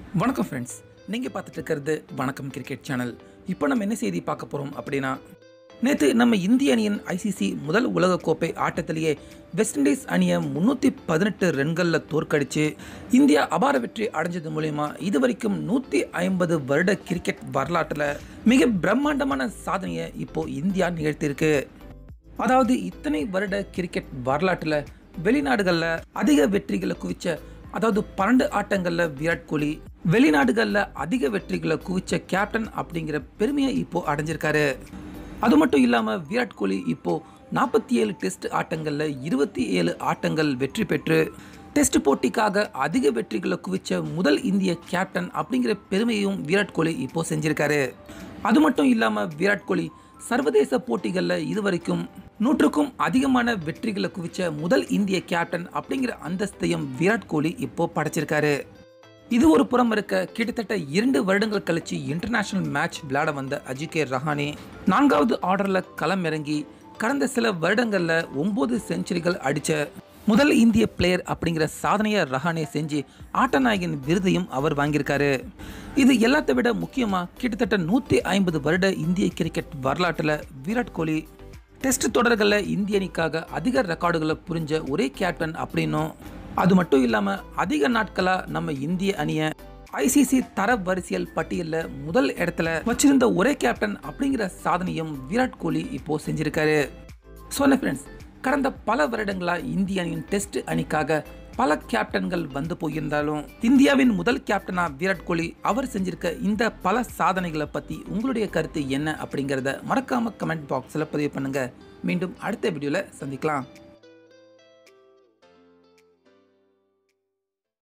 வணக்கம் ஃப்ரெண்ட்ஸ் நீங்கள் பார்த்துட்டு இருக்கிறது வணக்கம் கிரிக்கெட் சேனல் இப்போ நம்ம என்ன செய்தி பார்க்க போகிறோம் அப்படின்னா நேற்று நம்ம இந்திய அணியின் ஐசிசி முதல் உலகக்கோப்பை ஆட்டத்திலேயே வெஸ்ட் இண்டீஸ் அணியை முந்நூற்றி பதினெட்டு ரன்களில் தோற்கடிச்சு இந்தியா அபார வெற்றி அடைஞ்சது மூலயமா இதுவரைக்கும் நூற்றி ஐம்பது வருட கிரிக்கெட் வரலாற்றில் மிக பிரம்மாண்டமான சாதனையை இப்போ இந்தியா நிகழ்த்தியிருக்கு அதாவது இத்தனை வருட கிரிக்கெட் வரலாற்றில் வெளிநாடுகளில் அதிக வெற்றிகளை குவிச்ச அதாவது பன்னெண்டு ஆட்டங்களில் விராட் கோலி வெளிநாடுகளில் அதிக வெற்றிகளை குவிச்ச கேப்டன் அப்படிங்கிற பெருமையை இப்போ அடைஞ்சிருக்காரு அது மட்டும் இல்லாமல் விராட் கோலி இப்போ நாற்பத்தி ஏழு டெஸ்ட் ஆட்டங்களில் இருபத்தி ஏழு ஆட்டங்கள் வெற்றி பெற்று டெஸ்ட் போட்டிக்காக அதிக வெற்றிகளை குவிச்ச முதல் இந்திய கேப்டன் அப்படிங்கிற பெருமையும் விராட் கோலி இப்போ செஞ்சிருக்காரு அது மட்டும் இல்லாமல் விராட் கோலி சர்வதேச போட்டிகளில் இதுவரைக்கும் நூற்றுக்கும் அதிகமான வெற்றிகளை குவிச்ச முதல் இந்திய கேப்டன் அப்படிங்கிற அந்தஸ்தையும் விராட் கோலி இப்போ படைச்சிருக்காரு இது ஒரு புறம் இருக்க கிட்டத்தட்ட இரண்டு வருடங்கள் கழிச்சு இன்டர்நேஷனல் மேட்ச் விளையாட வந்த அஜிகே ரஹானே நான்காவது ஆர்டரில் களம் இறங்கி கடந்த சில வருடங்களில் ஒன்பது செஞ்சுரிகள் அடித்த முதல் இந்திய பிளேயர் அப்படிங்கிற சாதனையை ரஹானே செஞ்சு ஆட்டநாயகன் விருதையும் அவர் வாங்கியிருக்காரு இது எல்லாத்தை விட முக்கியமாக கிட்டத்தட்ட நூற்றி ஐம்பது வருட இந்திய கிரிக்கெட் வரலாற்றில் விராட் கோலி டெஸ்ட் தொடர்களில் இந்திய அணிக்காக அதிக ரெக்கார்டுகளை புரிஞ்ச ஒரே கேப்டன் அப்படின்னும் அது மட்டும் இல்லாமல் அதிக நாட்களாக நம்ம இந்திய அணியை ஐசிசி தர வரிசையல் பட்டியலில் முதல் இடத்துல வச்சிருந்த ஒரே கேப்டன் அப்படிங்கிற சாதனையும் விராட் கோலி இப்போ செஞ்சிருக்காரு ஸோ ஃப்ரெண்ட்ஸ் கடந்த பல வருடங்களாக இந்திய அணியின் டெஸ்ட் அணிக்காக பல கேப்டன்கள் வந்து போயிருந்தாலும் இந்தியாவின் முதல் கேப்டனா விராட் கோலி அவர் செஞ்சிருக்க இந்த பல சாதனைகளை பற்றி உங்களுடைய கருத்து என்ன அப்படிங்கிறத மறக்காம கமெண்ட் பாக்ஸில் பதிவு பண்ணுங்க மீண்டும் அடுத்த வீடியோவில் சந்திக்கலாம்